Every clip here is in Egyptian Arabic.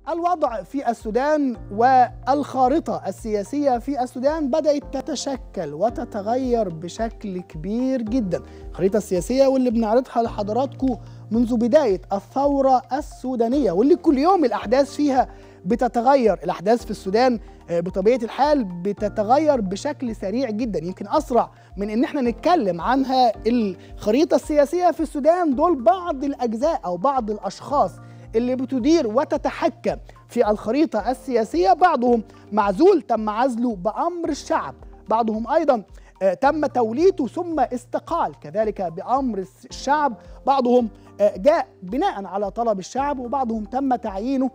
الوضع في السودان والخارطة السياسية في السودان بدأت تتشكل وتتغير بشكل كبير جدا الخريطة السياسية واللي بنعرضها لحضراتكم منذ بداية الثورة السودانية واللي كل يوم الأحداث فيها بتتغير الأحداث في السودان بطبيعة الحال بتتغير بشكل سريع جدا يمكن أسرع من إن احنا نتكلم عنها الخريطة السياسية في السودان دول بعض الأجزاء أو بعض الأشخاص اللي بتدير وتتحكم في الخريطة السياسية بعضهم معزول تم عزله بأمر الشعب بعضهم أيضا تم توليته ثم استقال كذلك بأمر الشعب بعضهم جاء بناء على طلب الشعب وبعضهم تم تعيينه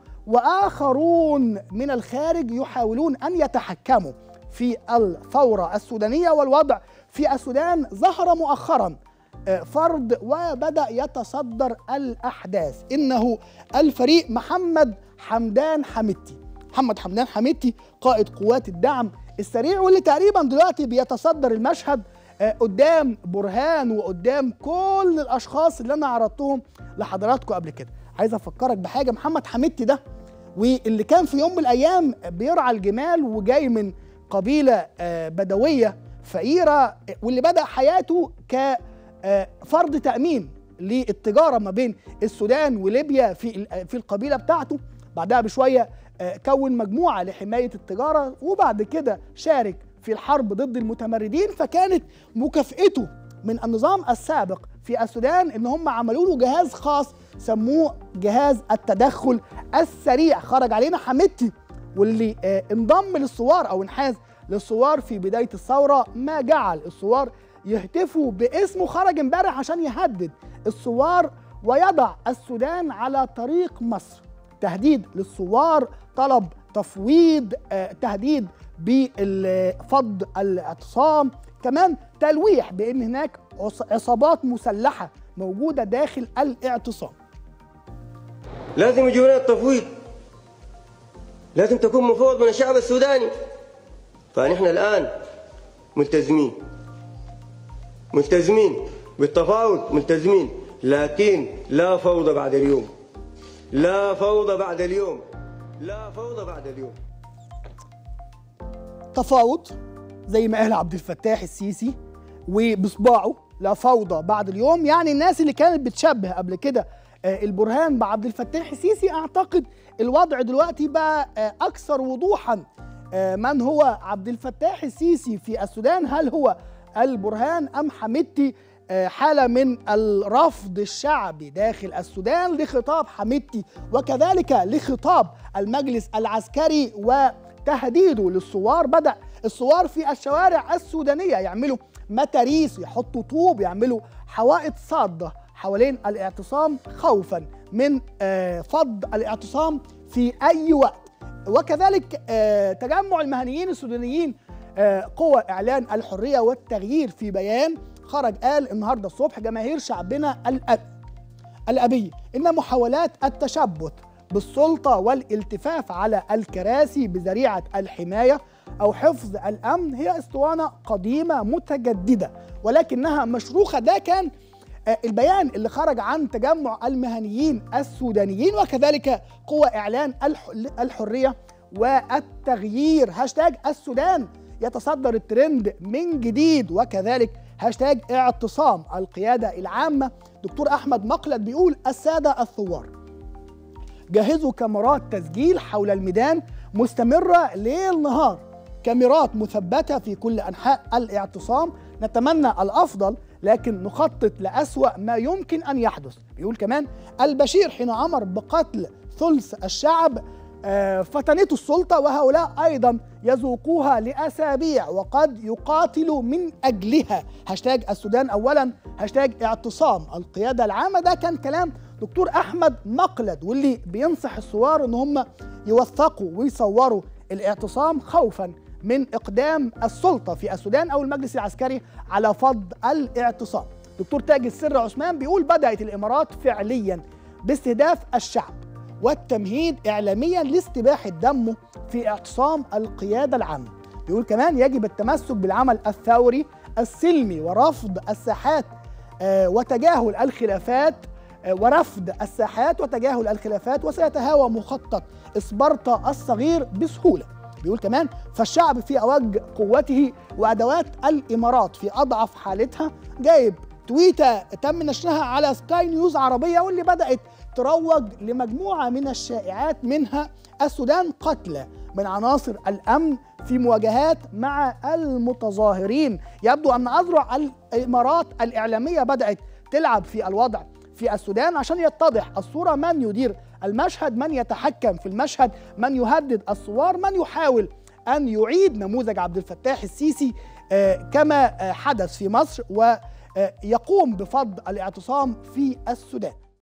وآخرون من الخارج يحاولون أن يتحكموا في الثورة السودانية والوضع في السودان ظهر مؤخراً فرد وبدا يتصدر الاحداث انه الفريق محمد حمدان حميدتي محمد حمدان حميدتي قائد قوات الدعم السريع واللي تقريبا دلوقتي بيتصدر المشهد قدام برهان وقدام كل الاشخاص اللي انا عرضتهم لحضراتكم قبل كده عايز افكرك بحاجه محمد حميدتي ده واللي كان في يوم من الايام بيرعى الجمال وجاي من قبيله بدويه فقيره واللي بدا حياته ك فرض تامين للتجاره ما بين السودان وليبيا في في القبيله بتاعته بعدها بشويه كون مجموعه لحمايه التجاره وبعد كده شارك في الحرب ضد المتمردين فكانت مكافئته من النظام السابق في السودان ان هم عملوا له جهاز خاص سموه جهاز التدخل السريع خرج علينا حميدتي واللي انضم للثوار او انحاز للثوار في بدايه الثوره ما جعل الثوار يهتفوا باسمه خرج امبارح عشان يهدد الثوار ويضع السودان على طريق مصر تهديد للثوار طلب تفويض آه، تهديد بفض الاعتصام كمان تلويح بان هناك عص- عصابات مسلحه موجوده داخل الاعتصام لازم يجي هنا التفويض لازم تكون مفوض من الشعب السوداني فنحن الآن ملتزمين ملتزمين بالتفاوض ملتزمين لكن لا فوضى بعد اليوم لا فوضى بعد اليوم لا فوضى بعد اليوم تفاوض زي ما قال عبد الفتاح السيسي وبصباعه لا فوضى بعد اليوم يعني الناس اللي كانت بتشبه قبل كده آه، البرهان بعبد الفتاح السيسي اعتقد الوضع دلوقتي بقى آه، اكثر وضوحا آه، من هو عبد الفتاح السيسي في السودان هل هو البرهان ام حميدتي آه، حاله من الرفض الشعبي داخل السودان لخطاب حميدتي وكذلك لخطاب المجلس العسكري وتهديده للثوار بدا الثوار في الشوارع السودانيه يعملوا متاريس يحطوا طوب يعملوا حوائط صاده حوالين الاعتصام خوفا من آه، فض الاعتصام في اي وقت وكذلك آه، تجمع المهنيين السودانيين آه، قوى اعلان الحريه والتغيير في بيان خرج قال النهارده الصبح جماهير شعبنا الأب الأبي إن محاولات التشبث بالسلطة والالتفاف على الكراسي بذريعة الحماية أو حفظ الأمن هي اسطوانة قديمة متجددة ولكنها مشروخة ده كان آه، البيان اللي خرج عن تجمع المهنيين السودانيين وكذلك قوى إعلان الح- الحرية والتغيير هاشتاج السودان يتصدر الترند من جديد وكذلك هاشتاج اعتصام القيادة العامة دكتور أحمد مقلد بيقول السادة الثوار جهزوا كاميرات تسجيل حول الميدان مستمرة ليل نهار كاميرات مثبتة في كل أنحاء الاعتصام نتمنى الأفضل لكن نخطط لأسوأ ما يمكن أن يحدث بيقول كمان البشير حين أمر بقتل ثلث الشعب آه، فتنته السلطة وهؤلاء أيضا يذوقوها لأسابيع وقد يقاتلوا من أجلها هاشتاج السودان أولا هاشتاج اعتصام القيادة العامة ده كان كلام دكتور أحمد مقلد واللي بينصح الثوار إن هم يوثقوا ويصوروا الاعتصام خوفا من إقدام السلطة في السودان أو المجلس العسكري على فض الاعتصام دكتور تاج السر عثمان بيقول بدأت الإمارات فعليا باستهداف الشعب والتمهيد اعلاميا لاستباحه دمه في اعتصام القياده العامه. بيقول كمان يجب التمسك بالعمل الثوري السلمي ورفض الساحات آه، وتجاهل الخلافات ورفض الساحات وتجاهل الخلافات وسيتهاوى مخطط اسبرتا الصغير بسهوله بيقول كمان فالشعب في اوج قوته وادوات الامارات في اضعف حالتها جايب تويته تم نشرها على سكاي نيوز عربيه واللي بدات تروج لمجموعه من الشائعات منها السودان قتلى من عناصر الامن في مواجهات مع المتظاهرين يبدو ان اذرع الامارات الاعلاميه بدات تلعب في الوضع في السودان عشان يتضح الصوره من يدير المشهد من يتحكم في المشهد من يهدد الثوار من يحاول ان يعيد نموذج عبد الفتاح السيسي كما حدث في مصر ويقوم بفض الاعتصام في السودان